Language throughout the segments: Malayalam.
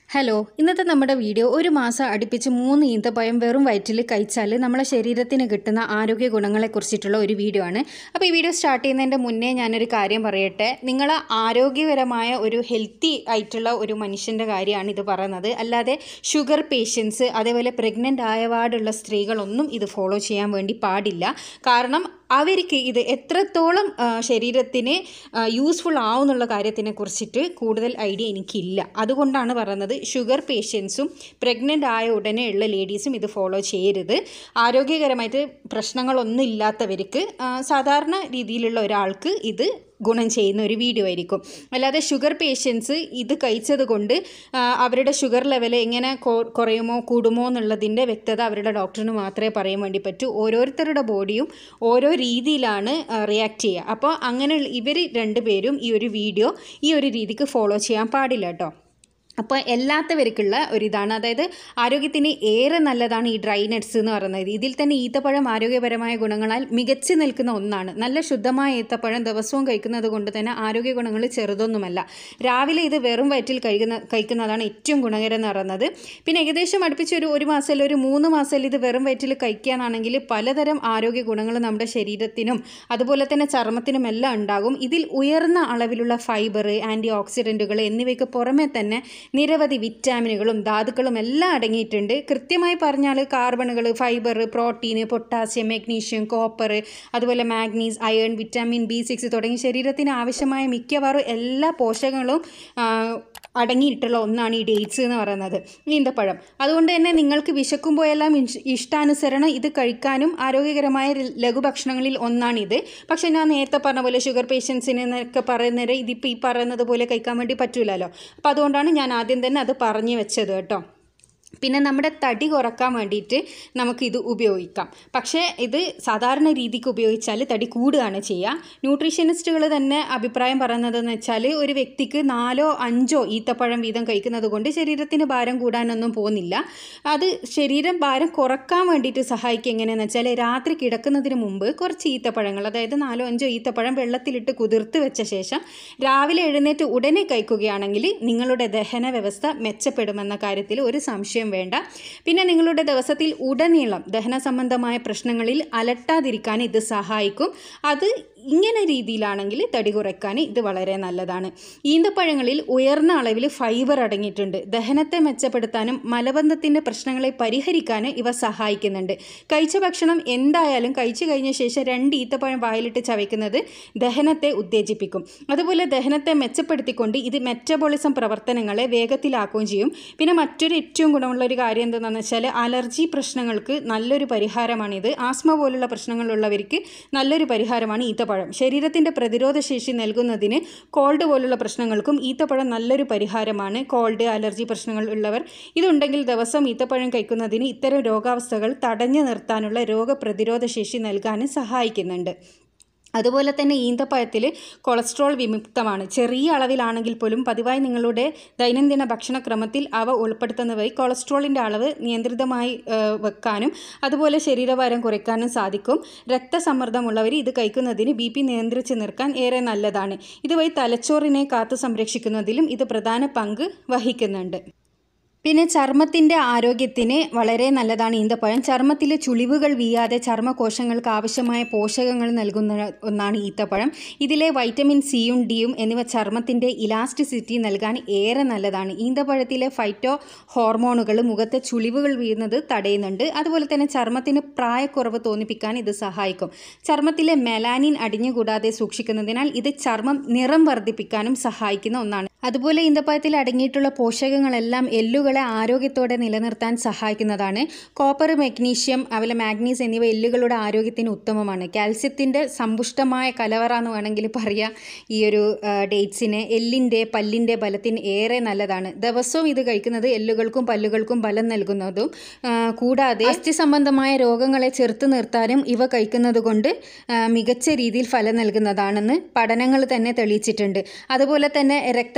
ഹലോ ഇന്നത്തെ നമ്മുടെ വീഡിയോ ഒരു മാസം അടുപ്പിച്ച് മൂന്ന് ഈന്തപ്പഴം വെറും വയറ്റിൽ കഴിച്ചാൽ നമ്മളെ ശരീരത്തിന് കിട്ടുന്ന ആരോഗ്യ ഗുണങ്ങളെക്കുറിച്ചിട്ടുള്ള ഒരു വീഡിയോ ആണ് അപ്പോൾ ഈ വീഡിയോ സ്റ്റാർട്ട് ചെയ്യുന്നതിൻ്റെ മുന്നേ ഞാനൊരു കാര്യം പറയട്ടെ നിങ്ങൾ ആരോഗ്യപരമായ ഒരു ഹെൽത്തി ആയിട്ടുള്ള ഒരു മനുഷ്യൻ്റെ കാര്യമാണ് ഇത് പറയുന്നത് അല്ലാതെ ഷുഗർ പേഷ്യൻസ് അതേപോലെ പ്രഗ്നൻ്റ് ആയപാടുള്ള സ്ത്രീകളൊന്നും ഇത് ഫോളോ ചെയ്യാൻ വേണ്ടി പാടില്ല കാരണം അവർക്ക് ഇത് എത്രത്തോളം ആ, ശരീരത്തിന് യൂസ്ഫുൾ ആവുന്നുള്ള കാര്യത്തിനെ കുറിച്ചിട്ട് കൂടുതൽ ഐഡിയ എനിക്കില്ല അതുകൊണ്ടാണ് പറയുന്നത് ഷുഗർ പേഷ്യൻസും പ്രഗ്നൻ്റ് ആയ ഉടനെ ഉള്ള ലേഡീസും ഇത് ഫോളോ ചെയ്യരുത് ആരോഗ്യകരമായിട്ട് പ്രശ്നങ്ങളൊന്നും ഇല്ലാത്തവർക്ക് ആ, സാധാരണ രീതിയിലുള്ള ഒരാൾക്ക് ഇത് ഗുണം ചെയ്യുന്ന ഒരു വീഡിയോ ആയിരിക്കും അല്ലാതെ ഷുഗർ പേഷ്യൻസ് ഇത് കഴിച്ചത് കൊണ്ട് ആ, അവരുടെ ഷുഗർ ലെവൽ എങ്ങനെ കൊ- കുറയുമോ കൂടുമോ എന്നുള്ളതിൻ്റെ വ്യക്തത അവരുടെ ഡോക്ടറിന് മാത്രമേ പറയാൻ വേണ്ടി പറ്റൂ ഓരോരുത്തരുടെ ബോഡിയും ഓരോ രീതിയിലാണ് റിയാക്ട് ചെയ്യുക അപ്പോൾ അങ്ങനെ ഇവർ രണ്ടുപേരും ഈ ഒരു വീഡിയോ ഈ ഒരു രീതിക്ക് ഫോളോ ചെയ്യാൻ പാടില്ല കേട്ടോ അപ്പോൾ എല്ലാത്തവർക്കുള്ള ഒരിതാണ് അതായത് ആരോഗ്യത്തിന് ഏറെ നല്ലതാണ് ഈ ഡ്രൈ നട്ട്സ് എന്ന് പറയുന്നത് ഇതിൽ തന്നെ ഈത്തപ്പഴം ആരോഗ്യപരമായ ഗുണങ്ങളാൽ മികച്ചു നിൽക്കുന്ന ഒന്നാണ് നല്ല ശുദ്ധമായ ഈത്തപ്പഴം ദിവസവും കഴിക്കുന്നത് കൊണ്ട് തന്നെ ആരോഗ്യ ഗുണങ്ങൾ ചെറുതൊന്നുമല്ല രാവിലെ ഇത് വെറും വയറ്റിൽ കഴിക്കുന്ന കഴിക്കുന്നതാണ് ഏറ്റവും ഗുണകരം എന്ന് പറയുന്നത് പിന്നെ ഏകദേശം അടുപ്പിച്ച് ഒരു ഒരു മാസം അല്ലെങ്കിൽ ഒരു മൂന്ന് മാസം ഇത് വെറും വയറ്റിൽ കഴിക്കുകയാണെങ്കിൽ പലതരം ആരോഗ്യ ഗുണങ്ങൾ നമ്മുടെ ശരീരത്തിനും അതുപോലെ തന്നെ ചർമ്മത്തിനും എല്ലാം ഉണ്ടാകും ഇതിൽ ഉയർന്ന അളവിലുള്ള ഫൈബർ ആൻറ്റി ഓക്സിഡൻറ്റുകൾ എന്നിവയ്ക്ക് പുറമെ തന്നെ നിരവധി വിറ്റാമിനുകളും ധാതുക്കളും എല്ലാം അടങ്ങിയിട്ടുണ്ട് കൃത്യമായി പറഞ്ഞാൽ കാർബണുകൾ fibre protein potassium magnesium copper അതുപോലെ manganese iron vitamin B six തുടങ്ങി ശരീരത്തിന് ആവശ്യമായ മിക്കവാറും എല്ലാ പോഷകങ്ങളും ആ, അടങ്ങിയിട്ടുള്ള ഒന്നാണ് ഈ ഡേറ്റ്സ് എന്ന് പറയുന്നത് ഈന്തപ്പഴം അതുകൊണ്ട് തന്നെ നിങ്ങൾക്ക് വിശക്കുമ്പോഴെല്ലാം ഇഷ്- ഇഷ്ടാനുസരണം ഇത് കഴിക്കാനും ആരോഗ്യകരമായ ര- ലഘുഭക്ഷണങ്ങളിൽ ഒന്നാണിത് പക്ഷേ ഞാൻ നേരത്തെ പറഞ്ഞ പോലെ ഷുഗർ പേഷ്യൻസിന് എന്നൊക്കെ പറയുന്നത് ഇതിപ്പോൾ ഈ പറയുന്നത് പോലെ കഴിക്കാൻ വേണ്ടി പറ്റൂലല്ലോ അപ്പോൾ അതുകൊണ്ടാണ് ഞാൻ ആദ്യം തന്നെ അത് പറഞ്ഞു വെച്ചത് കേട്ടോ പിന്നെ നമ്മുടെ തടി കുറക്കാൻ വേണ്ടിയിട്ട് നമുക്കിത് ഉപയോഗിക്കാം പക്ഷേ ഇത് സാധാരണ രീതിക്ക് ഉപയോഗിച്ചാൽ തടി കൂടുകയാണ് ചെയ്യുക ന്യൂട്രീഷ്യനിസ്റ്റുകൾ തന്നെ അഭിപ്രായം പറയുന്നതെന്ന് വെച്ചാൽ ഒരു വ്യക്തിക്ക് നാലോ അഞ്ചോ ഈത്തപ്പഴം വീതം കഴിക്കുന്നത് കൊണ്ട് ശരീരത്തിന് ഭാരം കൂടാനൊന്നും പോകുന്നില്ല അത് ശരീരം ഭാരം കുറക്കാൻ വേണ്ടിയിട്ട് സഹായിക്കുക എങ്ങനെയാണെന്ന് വെച്ചാൽ രാത്രി കിടക്കുന്നതിന് മുമ്പ് കുറച്ച് ഈത്തപ്പഴങ്ങൾ അതായത് നാലോ അഞ്ചോ ഈത്തപ്പഴം വെള്ളത്തിലിട്ട് കുതിർത്ത് വെച്ച ശേഷം രാവിലെ എഴുന്നേറ്റ് ഉടനെ കഴിക്കുകയാണെങ്കിൽ നിങ്ങളുടെ ദഹന വ്യവസ്ഥ മെച്ചപ്പെടുമെന്ന കാര്യത്തിൽ ഒരു സംശയം വേണ്ട പിന്നെ നിങ്ങളുടെ ദിവസത്തിൽ ഉടനീളം ദഹന സംബന്ധമായ പ്രശ്നങ്ങളിൽ അലട്ടാതിരിക്കാൻ ഇത് സഹായിക്കും അത് ഇങ്ങനെ രീതിയിലാണെങ്കിൽ തടി കുറയ്ക്കാൻ ഇത് വളരെ നല്ലതാണ് ഈന്തപ്പഴങ്ങളിൽ ഉയർന്ന അളവിൽ ഫൈബർ അടങ്ങിയിട്ടുണ്ട് ദഹനത്തെ മെച്ചപ്പെടുത്താനും മലബന്ധത്തിൻ്റെ പ്രശ്നങ്ങളെ പരിഹരിക്കാനും ഇവ സഹായിക്കുന്നുണ്ട് കഴിച്ച ഭക്ഷണം എന്തായാലും കഴിച്ചു കഴിഞ്ഞ ശേഷം രണ്ട് ഈത്തപ്പഴം വായിലിട്ട് ചവയ്ക്കുന്നത് ദഹനത്തെ ഉത്തേജിപ്പിക്കും അതുപോലെ ദഹനത്തെ മെച്ചപ്പെടുത്തിക്കൊണ്ട് ഇത് മെറ്റബോളിസം പ്രവർത്തനങ്ങളെ വേഗത്തിലാക്കുകയും ചെയ്യും പിന്നെ മറ്റൊരു ഏറ്റവും ഗുണമുള്ള ഒരു കാര്യം എന്താണെന്ന് വെച്ചാൽ അലർജി പ്രശ്നങ്ങൾക്ക് നല്ലൊരു പരിഹാരമാണിത് ആസ്മ പോലുള്ള പ്രശ്നങ്ങളുള്ളവർക്ക് നല്ലൊരു പരിഹാരമാണ് ഈത്തപ്പഴം ശരീരത്തിൻ്റെ പ്രതിരോധ ശേഷി നൽകുന്നതിന് കോൾഡ് പോലുള്ള പ്രശ്നങ്ങൾക്കും ഈത്തപ്പഴം നല്ലൊരു പരിഹാരമാണ് കോൾഡ് അലർജി പ്രശ്നങ്ങൾ ഉള്ളവർ ഇതുണ്ടെങ്കിൽ ദിവസം ഈത്തപ്പഴം കഴിക്കുന്നതിന് ഇത്തരം രോഗാവസ്ഥകൾ തടഞ്ഞു നിർത്താനുള്ള രോഗപ്രതിരോധ ശേഷി നൽകാനും സഹായിക്കുന്നുണ്ട് അതുപോലെ തന്നെ ഈന്തപ്പഴത്തിൽ കൊളസ്ട്രോൾ വിമുക്തമാണ് ചെറിയ അളവിലാണെങ്കിൽ പോലും പതിവായി നിങ്ങളുടെ ദൈനംദിന ഭക്ഷണക്രമത്തിൽ അവ ഉൾപ്പെടുത്തുന്നത് വഴി കൊളസ്ട്രോളിൻ്റെ അളവ് നിയന്ത്രിതമായി ആ, വെക്കാനും അതുപോലെ ശരീരഭാരം കുറയ്ക്കാനും സാധിക്കും രക്തസമ്മർദ്ദമുള്ളവർ ഇത് കഴിക്കുന്നതിന് ബി പി നിയന്ത്രിച്ച് നിർത്താൻ ഏറെ നല്ലതാണ് ഇതുവഴി തലച്ചോറിനെ കാത്തു സംരക്ഷിക്കുന്നതിലും ഇത് പ്രധാന പങ്ക് വഹിക്കുന്നുണ്ട് പിന്നെ ചർമ്മത്തിൻ്റെ ആരോഗ്യത്തിന് വളരെ നല്ലതാണ് ഈന്തപ്പഴം ചർമ്മത്തിലെ ചുളിവുകൾ വീയാതെ ചർമ്മകോശങ്ങൾക്ക് ആവശ്യമായ പോഷകങ്ങൾ നൽകുന്ന ഒന്നാണ് ഈത്തപ്പഴം ഇതിലെ വൈറ്റമിൻ സിയും ഡിയും എന്നിവ ചർമ്മത്തിൻ്റെ ഇലാസ്റ്റിസിറ്റി നൽകാൻ ഏറെ നല്ലതാണ് ഈന്തപ്പഴത്തിലെ ഫൈറ്റോ ഹോർമോണുകൾ മുഖത്തെ ചുളിവുകൾ വീഴുന്നത് തടയുന്നുണ്ട് അതുപോലെ തന്നെ ചർമ്മത്തിന് പ്രായക്കുറവ് തോന്നിപ്പിക്കാൻ ഇത് സഹായിക്കും ചർമ്മത്തിലെ മെലാനിൻ അടിഞ്ഞുകൂടാതെ സൂക്ഷിക്കുന്നതിനാൽ ഇത് ചർമ്മം നിറം വർദ്ധിപ്പിക്കാനും സഹായിക്കുന്ന ഒന്നാണ് അതുപോലെ ഈന്തപ്പഴത്തിൽ അടങ്ങിയിട്ടുള്ള പോഷകങ്ങളെല്ലാം എല്ലുകളെ ആരോഗ്യത്തോടെ നിലനിർത്താൻ സഹായിക്കുന്നതാണ് കോപ്പർ മെഗ്നീഷ്യം അതുപോലെ മാഗ്നീസ് എന്നിവ എല്ലുകളുടെ ആരോഗ്യത്തിന് ഉത്തമമാണ് കാൽസ്യത്തിൻ്റെ സമ്പുഷ്ടമായ കലവറ എന്ന് വേണമെങ്കിൽ പറയാം ഈ ഒരു ഡേറ്റ്സിന് എല്ലിൻ്റെ പല്ലിൻ്റെ ബലത്തിന് ഏറെ നല്ലതാണ് ദിവസവും ഇത് കഴിക്കുന്നത് എല്ലുകൾക്കും പല്ലുകൾക്കും ബലം നൽകുന്നതും ആ, കൂടാതെ അസ്ഥി സംബന്ധമായ രോഗങ്ങളെ ചെറുത്തു നിർത്താനും ഇവ കഴിക്കുന്നത് കൊണ്ട് ആ, മികച്ച രീതിയിൽ ഫലം നൽകുന്നതാണെന്ന് പഠനങ്ങൾ തന്നെ തെളിയിച്ചിട്ടുണ്ട് അതുപോലെ തന്നെ രക്തം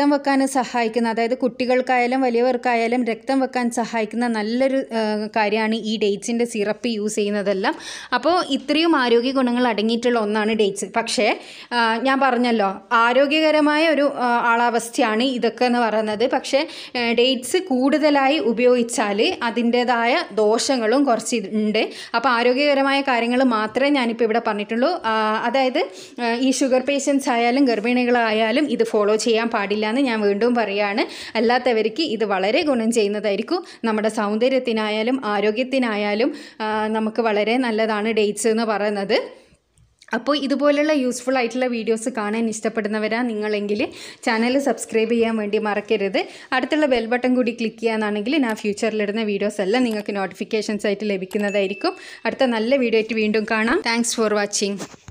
വെക്കാൻ സഹായിക്കുന്ന അതായത് കുട്ടികൾക്കായാലും വലിയവർക്കായാലും രക്തം വെക്കാൻ സഹായിക്കുന്ന നല്ലൊരു കാര്യമാണ് ഈ ഡേറ്റ്സിൻ്റെ സിറപ്പ് യൂസ് ചെയ്യുന്നതെല്ലാം അപ്പോൾ ഇത്രയും ആരോഗ്യ ഗുണങ്ങൾ അടങ്ങിയിട്ടുള്ള ഒന്നാണ് ഡേറ്റ്സ് പക്ഷേ ആ, ഞാൻ പറഞ്ഞല്ലോ ആരോഗ്യകരമായ ഒരു ആ, ആളാവസ്ഥയാണ് ഇതൊക്കെ എന്ന് പറയുന്നത് പക്ഷേ ഡേറ്റ്സ് കൂടുതലായി ഉപയോഗിച്ചാൽ അതിൻ്റേതായ ദോഷങ്ങളും കുറച്ച് ഉണ്ട് അപ്പോൾ ആരോഗ്യകരമായ കാര്യങ്ങൾ മാത്രമേ ഞാനിപ്പോൾ ഇവിടെ പറഞ്ഞിട്ടുള്ളൂ ആ, അതായത് ആ, ഈ ഷുഗർ പേഷ്യൻസ് ആയാലും ഗർഭിണികളായാലും ഇത് ഫോളോ ചെയ്യാൻ പാടില്ല എന്ന് ഞാൻ വീണ്ടും പറയുകയാണ് അല്ലാത്തവർക്ക് ഇത് വളരെ ഗുണം ചെയ്യുന്നതായിരിക്കും നമ്മുടെ സൗന്ദര്യത്തിനായാലും ആരോഗ്യത്തിനായാലും ആ, നമുക്ക് വളരെ നല്ലതാണ് ഡേറ്റ്സ് എന്ന് പറയുന്നത് അപ്പോൾ ഇതുപോലുള്ള യൂസ്ഫുൾ ആയിട്ടുള്ള വീഡിയോസ് കാണാൻ ഇഷ്ടപ്പെടുന്നവരാ നിങ്ങളെങ്കിൽ ചാനൽ സബ്സ്ക്രൈബ് ചെയ്യാൻ വേണ്ടി മറക്കരുത് അടുത്തുള്ള ബെൽ ബട്ടൺ കൂടി ക്ലിക്ക് ചെയ്യാന്നാണെങ്കിൽ ഞാൻ ഫ്യൂച്ചറിലിടുന്ന വീഡിയോസ് എല്ലാം നിങ്ങൾക്ക് നോട്ടിഫിക്കേഷൻസ് ആയിട്ട് ലഭിക്കുന്നതായിരിക്കും അടുത്ത നല്ല വീഡിയോ ആയിട്ട് വീണ്ടും കാണാം താങ്ക്സ് ഫോർ വാച്ചിങ്